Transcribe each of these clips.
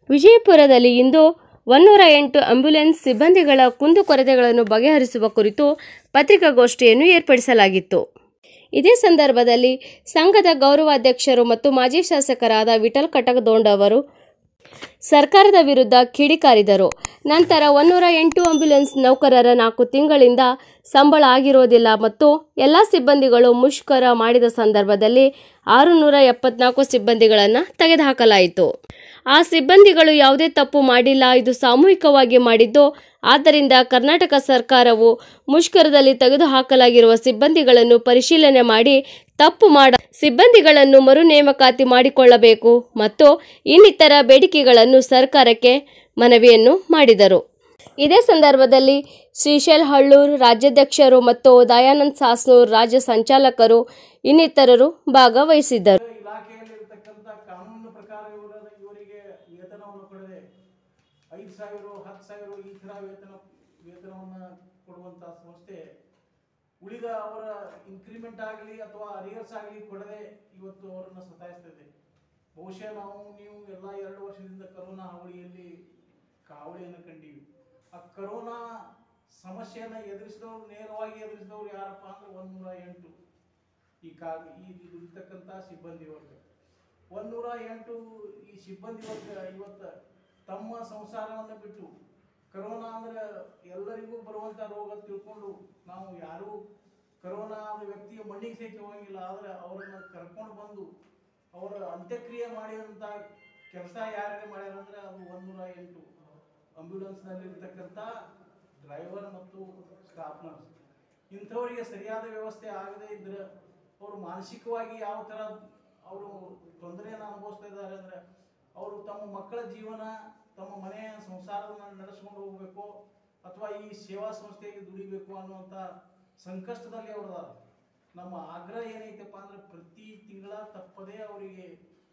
ವಿಜಯಪುರದಲ್ಲಿ ಇಂದು ಒನ್ನೂರ ಎಂಟು ಆಂಬ್ಯುಲೆನ್ಸ್ ಸಿಬ್ಬಂದಿಗಳ ಕುಂದುಕೊರತೆಗಳನ್ನು ಬಗೆಹರಿಸುವ ಕುರಿತು ಪತ್ರಿಕಾಗೋಷ್ಠಿಯನ್ನು ಏರ್ಪಡಿಸಲಾಗಿತ್ತು ಇದೇ ಸಂದರ್ಭದಲ್ಲಿ ಸಂಘದ ಗೌರವಾಧ್ಯಕ್ಷರು ಮತ್ತು ಮಾಜಿ ಶಾಸಕರಾದ ವಿಠಲ್ ಕಟಕದೋಂಡ್ ಅವರು ಸರ್ಕಾರದ ವಿರುದ್ಧ ಕಿಡಿಕಾರಿದರು ನಂತರ ಒನ್ನೂರ ಎಂಟು ಆಂಬ್ಯುಲೆನ್ಸ್ ನೌಕರರ ನಾಲ್ಕು ತಿಂಗಳಿಂದ ಸಂಬಳ ಆಗಿರೋದಿಲ್ಲ ಮತ್ತು ಎಲ್ಲ ಸಿಬ್ಬಂದಿಗಳು ಮುಷ್ಕರ ಮಾಡಿದ ಸಂದರ್ಭದಲ್ಲಿ ಆರುನೂರ ಎಪ್ಪತ್ನಾಲ್ಕು ಸಿಬ್ಬಂದಿಗಳನ್ನು ತೆಗೆದುಹಾಕಲಾಯಿತು ಆ ಸಿಬ್ಬಂದಿಗಳು ಯಾವುದೇ ತಪ್ಪು ಮಾಡಿಲ್ಲ ಇದು ಸಾಮೂಹಿಕವಾಗಿ ಮಾಡಿದ್ದು ಆದ್ದರಿಂದ ಕರ್ನಾಟಕ ಸರ್ಕಾರವು ಮುಷ್ಕರದಲ್ಲಿ ತೆಗೆದುಹಾಕಲಾಗಿರುವ ಸಿಬ್ಬಂದಿಗಳನ್ನು ಪರಿಶೀಲನೆ ಮಾಡಿ ತಪ್ಪು ಮಾಡ ಸಿಬ್ಬಂದಿಗಳನ್ನು ಮರು ನೇಮಕಾತಿ ಮಾಡಿಕೊಳ್ಳಬೇಕು ಮತ್ತು ಇನ್ನಿತರ ಬೇಡಿಕೆಗಳನ್ನು ಸರ್ಕಾರಕ್ಕೆ ಮನವಿಯನ್ನು ಮಾಡಿದರು ಇದೇ ಸಂದರ್ಭದಲ್ಲಿ ಶ್ರೀಶೈಲ್ ಹಳ್ಳೂರ್ ರಾಜ್ಯಾಧ್ಯಕ್ಷರು ಮತ್ತು ದಯಾನಂದ್ ಸಾಸ್ನೂರ್ ರಾಜ್ಯ ಸಂಚಾಲಕರು ಇನ್ನಿತರರು ಭಾಗವಹಿಸಿದ್ದರು ಇಲಾಖೆಯಲ್ಲಿರ್ತಕ್ಕಂಥ ಕಾನೂನಿನ ಪ್ರಕಾರ ಇವರ ಇವರಿಗೆ ವೇತನವನ್ನು ಕೊಡದೆ ಐದು ಸಾವಿರ ಹತ್ತು ಸಾವಿರ ಈ ಥರ ವೇತನ ವೇತನವನ್ನು ಕೊಡುವಂಥ ಸಂಸ್ಥೆ ಉಳಿದ ಅವರ ಇನ್ಕ್ರಿಮೆಂಟ್ ಆಗಲಿ ಅಥವಾ ಅರಿಯರ್ಸ್ ಆಗಲಿ ಕೊಡದೆ ಇವತ್ತು ಅವರನ್ನು ಸತಾಯಿಸ್ತದೆ ಬಹುಶಃ ನಾವು ನೀವು ಎಲ್ಲ ಎರಡು ವರ್ಷದಿಂದ ಕರೋನಾ ಹಾವಳಿಯಲ್ಲಿ ಹಾವಳಿಯನ್ನು ಕಂಡೀವಿ ಆ ಕರೋನಾ ಸಮಸ್ಯೆಯನ್ನು ಎದುರಿಸಿದವರು ನೇರವಾಗಿ ಎದುರಿಸಿದವರು ಯಾರಪ್ಪ ಅಂದ್ರೆ ಒಂದೂರ ಎಂಟು ಈ ಕಾ ಈ ಇರ್ತಕ್ಕಂಥ ಸಿಬ್ಬಂದಿ ವರ್ಗ ಒಂದೂರ ಎಂಟು ಈ ಸಿಬ್ಬಂದಿ ವರ್ಗ ಇವತ್ತು ತಮ್ಮ ಸಂಸಾರವನ್ನು ಬಿಟ್ಟು ಕರೋನಾ ಅಂದ್ರೆ ಎಲ್ಲರಿಗೂ ಬರುವಂಥ ರೋಗ ತಿಳ್ಕೊಂಡು ನಾವು ಯಾರೂ ಕರೋನಾ ಆದ ವ್ಯಕ್ತಿಯ ಮಣ್ಣಿಗೆ ಸಹಿತ ಹೋಗಿಲ್ಲ ಆದರೆ ಅವರನ್ನು ಕರ್ಕೊಂಡು ಬಂದು ಅವರ ಅಂತ್ಯಕ್ರಿಯೆ ಮಾಡಿದಂಥ ಕೆಲಸ ಯಾರಿಗೆ ಮಾಡ್ಯಾರ ಅಂದ್ರೆ ಅದು ಒಂದೂರ ಎಂಟು ಆಂಬ್ಯುಲೆನ್ಸ್ನಲ್ಲಿರ್ತಕ್ಕಂಥ ಡ್ರೈವರ್ ಮತ್ತು ಸ್ಟಾಫ್ ನರ್ಸ್ ಇಂಥವರಿಗೆ ಸರಿಯಾದ ವ್ಯವಸ್ಥೆ ಆಗದೇ ಇದ್ರೆ ಅವರು ಮಾನಸಿಕವಾಗಿ ಯಾವ ಥರ ಅವರು ತೊಂದರೆಯನ್ನು ಅನುಭವಿಸ್ತಾ ಇದ್ದಾರೆ ಅಂದರೆ ಅವರು ತಮ್ಮ ಮಕ್ಕಳ ಜೀವನ ತಮ್ಮ ಮನೆಯ ಸಂಸಾರವನ್ನು ನಡೆಸ್ಕೊಂಡು ಹೋಗಬೇಕು ಅಥವಾ ಈ ಸೇವಾ ಸಂಸ್ಥೆಗೆ ದುಡಿಬೇಕು ಅನ್ನುವಂಥ ಸಂಕಷ್ಟದಲ್ಲಿ ಅವ್ರದಾರ ನಮ್ಮ ಆಗ್ರಹ ಏನೈತಪ್ಪ ಅಂದ್ರೆ ಪ್ರತಿ ತಿಂಗಳ ತಪ್ಪದೇ ಅವರಿಗೆ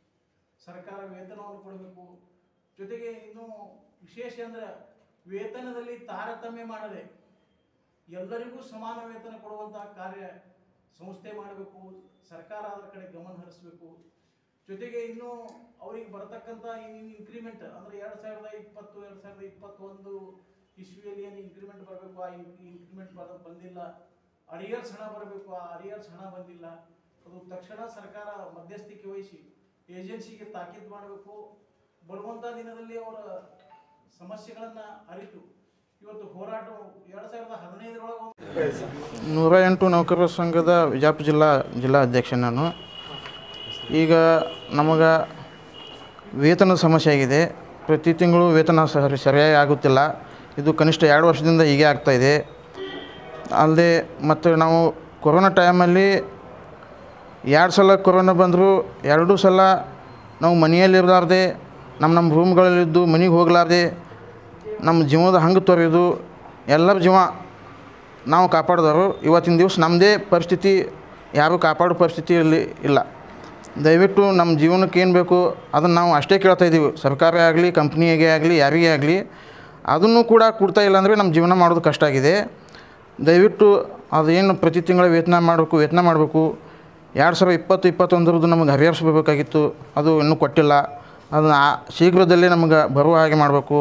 ಸರ್ಕಾರ ವೇತನವನ್ನು ಕೊಡಬೇಕು ಜೊತೆಗೆ ಇನ್ನು ವಿಶೇಷ ಅಂದ್ರೆ ವೇತನದಲ್ಲಿ ತಾರತಮ್ಯ ಮಾಡದೆ ಎಲ್ಲರಿಗೂ ಸಮಾನ ವೇತನ ಕೊಡುವಂತಹ ಕಾರ್ಯ ಸಂಸ್ಥೆ ಮಾಡಬೇಕು ಸರ್ಕಾರ ಅದರ ಕಡೆ ಗಮನ ಹರಿಸಬೇಕು ಜೊತೆಗೆ ಇನ್ನು ಅವರಿಗೆ ಬರತಕ್ಕಂಥ ಇನ್ಕ್ರಿಮೆಂಟ್ ಅಂದ್ರೆ ಎರಡು ಸಾವಿರದ ಇಪ್ಪತ್ತು ಎರಡು ಸಾವಿರದ ಇಪ್ಪತ್ತೊಂದು ಇಸ್ವಿಯಲ್ಲಿ ಏನು ಇನ್ಕ್ರಿಮೆಂಟ್ ಬರಬೇಕು ಆ ಇನ್ಕ್ರಿಮೆಂಟ್ ಬರ ಬಂದಿಲ್ಲ ಅರಿಯರ್ಸ್ ಹಣ ಬರಬೇಕು ಆ ಅರಿಯರ್ಸ್ ಹಣ ಬಂದಿಲ್ಲ ಅದು ತಕ್ಷಣ ಸರ್ಕಾರ ಮಧ್ಯಸ್ಥಿಕೆ ವಹಿಸಿ ಏಜೆನ್ಸಿಗೆ ತಾಕೀತು ಮಾಡಬೇಕು ಬರುವಂಥ ದಿನದಲ್ಲಿ ಅವರ ಸಮಸ್ಯೆಗಳನ್ನು ಅರಿತು ಇವತ್ತು ಹೋರಾಟ ಎರಡು ಸಾವಿರದ ಹದಿನೈದರೊಳಗೆ ನೂರ ಎಂಟು ನೌಕರರ ಸಂಘದ ವಿಜಯಪುರ ಜಿಲ್ಲಾ ಜಿಲ್ಲಾ ಅಧ್ಯಕ್ಷ ನಾನು ಈಗ ನಮಗೆ ವೇತನ ಸಮಸ್ಯೆ ಆಗಿದೆ ಪ್ರತಿ ತಿಂಗಳು ವೇತನ ಸರಿ ಸರಿಯಾಗಿ ಆಗುತ್ತಿಲ್ಲ ಇದು ಕನಿಷ್ಠ ಎರಡು ವರ್ಷದಿಂದ ಹೀಗೆ ಆಗ್ತಾಯಿದೆ ಅಲ್ಲದೆ ಮತ್ತು ನಾವು ಕೊರೋನಾ ಟೈಮಲ್ಲಿ ಎರಡು ಸಲ ಕೊರೋನಾ ಬಂದರೂ ಎರಡೂ ಸಲ ನಾವು ಮನೆಯಲ್ಲಿರಲಾರ್ದೆ ನಮ್ಮ ನಮ್ಮ ರೂಮ್ಗಳಲ್ಲಿದ್ದು ಮನೆಗೆ ಹೋಗಲಾರ್ದೆ ನಮ್ಮ ಜೀವದ ಹಂಗೆ ತೊರೆಯೋದು ಎಲ್ಲರ ಜೀವ ನಾವು ಕಾಪಾಡಿದವರು ಇವತ್ತಿನ ದಿವಸ ನಮ್ಮದೇ ಪರಿಸ್ಥಿತಿ ಯಾರೂ ಕಾಪಾಡೋ ಪರಿಸ್ಥಿತಿಯಲ್ಲಿ ಇಲ್ಲ ದಯವಿಟ್ಟು ನಮ್ಮ ಜೀವನಕ್ಕೆ ಏನು ಬೇಕು ಅದನ್ನು ನಾವು ಅಷ್ಟೇ ಕೇಳ್ತಾ ಇದ್ದೀವಿ ಸರ್ಕಾರ ಆಗಲಿ ಕಂಪ್ನಿಗೆ ಆಗಲಿ ಯಾರಿಗೇ ಆಗಲಿ ಅದನ್ನು ಕೂಡ ಕೊಡ್ತಾ ಇಲ್ಲ ಅಂದರೆ ನಮ್ಮ ಜೀವನ ಮಾಡೋದು ಕಷ್ಟ ಆಗಿದೆ ದಯವಿಟ್ಟು ಅದೇನು ಪ್ರತಿ ತಿಂಗಳ ವೇತನ ಮಾಡಬೇಕು ವೇತನ ಮಾಡಬೇಕು ಎರಡು ಸಾವಿರ ಇಪ್ಪತ್ತು ಇಪ್ಪತ್ತೊಂದರದ್ದು ನಮಗೆ ಹರಿಹರಿಸ್ಬೇಕಾಗಿತ್ತು ಅದು ಇನ್ನೂ ಕೊಟ್ಟಿಲ್ಲ ಅದನ್ನು ಆ- ಶೀಘ್ರದಲ್ಲೇ ನಮಗೆ ಬರುವ ಹಾಗೆ ಮಾಡಬೇಕು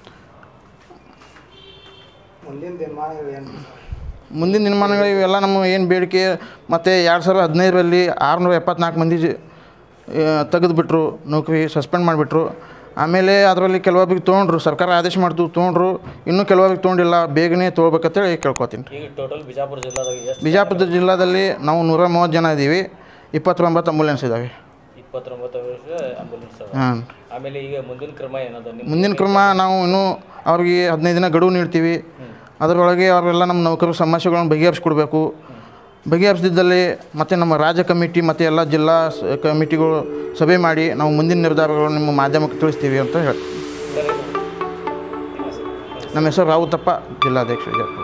ಮುಂದಿನ ದಿನಮಾನಗಳು ಏನು ಮುಂದಿನ ದಿನಮಾನಗಳು ಇವೆಲ್ಲ ನಮ್ಮ ಏನು ಬೇಡಿಕೆ ಮತ್ತು ಎರಡು ಸಾವಿರದ ಹದಿನೈದರಲ್ಲಿ ಆರುನೂರ ಎಪ್ಪತ್ನಾಲ್ಕು ಮಂದಿ ತೆಗೆದುಬಿಟ್ರು ನೌಕರಿ ಸಸ್ಪೆಂಡ್ ಮಾಡಿಬಿಟ್ರು ಆಮೇಲೆ ಅದರಲ್ಲಿ ಕೆಲವೊಬ್ರಿಗೆ ತೊಗೊಂಡ್ರು ಸರ್ಕಾರ ಆದೇಶ ಮಾಡ್ತು ತೊಗೊಂಡ್ರು ಇನ್ನೂ ಕೆಲವೊಬ್ರಿಗೆ ತೊಗೊಂಡಿಲ್ಲ ಬೇಗನೆ ತೊಗೊಬೇಕಂತೇಳಿ ಕೇಳ್ಕೊತೀನಿ ಈಗ ಟೋಟಲ್ ಬಿಜಾಪುರ ಜಿಲ್ಲಾದಾಗ ಎಷ್ಟು ಬಿಜಾಪುರ ಜಿಲ್ಲಾದಲ್ಲಿ ನಾವು ನೂರ ಮೂವತ್ತು ಜನ ಇದ್ದೀವಿ ಇಪ್ಪತ್ತೊಂಬತ್ತು ಆಂಬುಲೆನ್ಸ್ ಇದ್ದಾವೆ ಇಪ್ಪತ್ತೊಂಬತ್ತು ವರ್ಷ ಆಂಬುಲೆನ್ಸ್ ಅದ ಹಾಂ ಆಮೇಲೆ ಈಗ ಮುಂದಿನ ಕ್ರಮ ಏನದ ನಿಮ್ಮ ಮುಂದಿನ ಕ್ರಮ ನಾವು ಇನ್ನೂ ಅವ್ರಿಗೆ ಹದಿನೈದು ದಿನ ಗಡುವು ನೀಡ್ತೀವಿ ಅದರೊಳಗೆ ಅವರೆಲ್ಲ ನಮ್ಮ ನೌಕರರ ಸಮಸ್ಯೆಗಳನ್ನು ಬಗೆಹರಿಸ್ಕೊಡ್ಬೇಕು ಬಗೆಹರಿಸಿದ್ದಲ್ಲಿ ಮತ್ತು ನಮ್ಮ ರಾಜ್ಯ ಕಮಿಟಿ ಮತ್ತು ಎಲ್ಲ ಜಿಲ್ಲಾ ಸ- ಕಮಿಟಿಗಳು ಸಭೆ ಮಾಡಿ ನಾವು ಮುಂದಿನ ನಿರ್ಧಾರಗಳು ನಿಮ್ಮ ಮಾಧ್ಯಮಕ್ಕೆ ತಿಳಿಸ್ತೀವಿ ಅಂತ ಹೇಳಿ ನಮ್ಮ ಹೆಸರು ರಾವುತಪ್ಪ ಜಿಲ್ಲಾಧ್ಯಕ್ಷ ವಿಜಯಪುರ